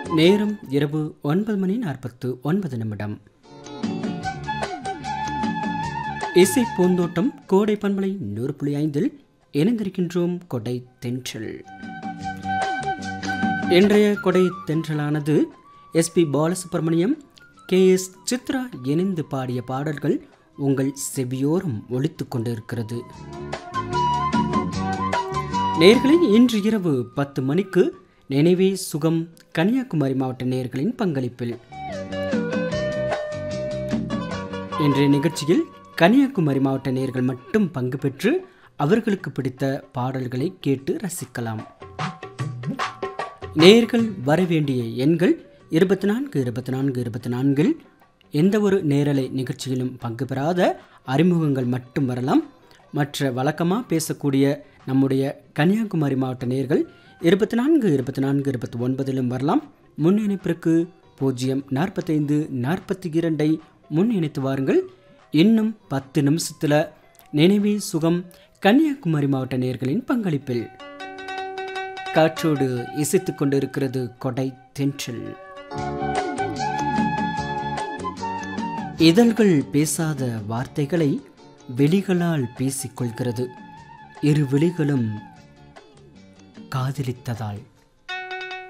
நேரம் இரவு ஒன்பது மணி நாற்பத்து ஒன்பது நிமிடம் இசை பூந்தோட்டம் கோடை பண்பலை நூறு புள்ளி ஐந்தில் இணைந்திருக்கின்றோம் கொடை தென்றல் இன்றைய கொடை தென்றலானது S P Balasubrahmanyam K S Chithra இணைந்து பாடிய பாடல்கள் உங்கள் செவியோரம் ஒலித்துக் கொண்டிருக்கிறது நேர்களை இன்று இரவு பத்து மணிக்கு நினைவே சுகம் கன்னியாகுமரி மாவட்ட நேர்களின் பங்களிப்பில் இன்றைய நிகழ்ச்சியில் கன்னியாகுமரி மாவட்ட நேர்கள் மட்டும் பங்கு பெற்று அவர்களுக்கு பிடித்த பாடல்களை கேட்டு ரசிக்கலாம் நேர்கள் வரவேண்டிய எண்கள் இருபத்தி நான்கு இருபத்தி நான்கு இருபத்தி நான்கில் எந்த ஒரு நேரலை நிகழ்ச்சியிலும் பங்கு பெறாத அறிமுகங்கள் மட்டும் வரலாம் மற்ற வழக்கமாக பேசக்கூடிய நம்முடைய கன்னியாகுமரி மாவட்ட நேர்கள் இருபத்தி நான்கு இருபத்தி நான்கு இருபத்தி ஒன்பதிலும் வரலாம் முன் இணைப்பிற்கு பூஜ்ஜியம் நாற்பத்தைந்து நாற்பத்தி இரண்டை முன் இணைத்து வாருங்கள் இன்னும் பத்து நிமிஷத்தில் நினைவே சுகம் கன்னியாகுமரி மாவட்ட நேர்களின் பங்களிப்பில் காற்றோடு இசைத்துக் கொண்டிருக்கிறது கொடை தென்றல் இதழ்கள் பேசாத வார்த்தைகளை விழிகளால் பேசிக்கொள்கிறது இரு விழிகளும் காதலித்ததால்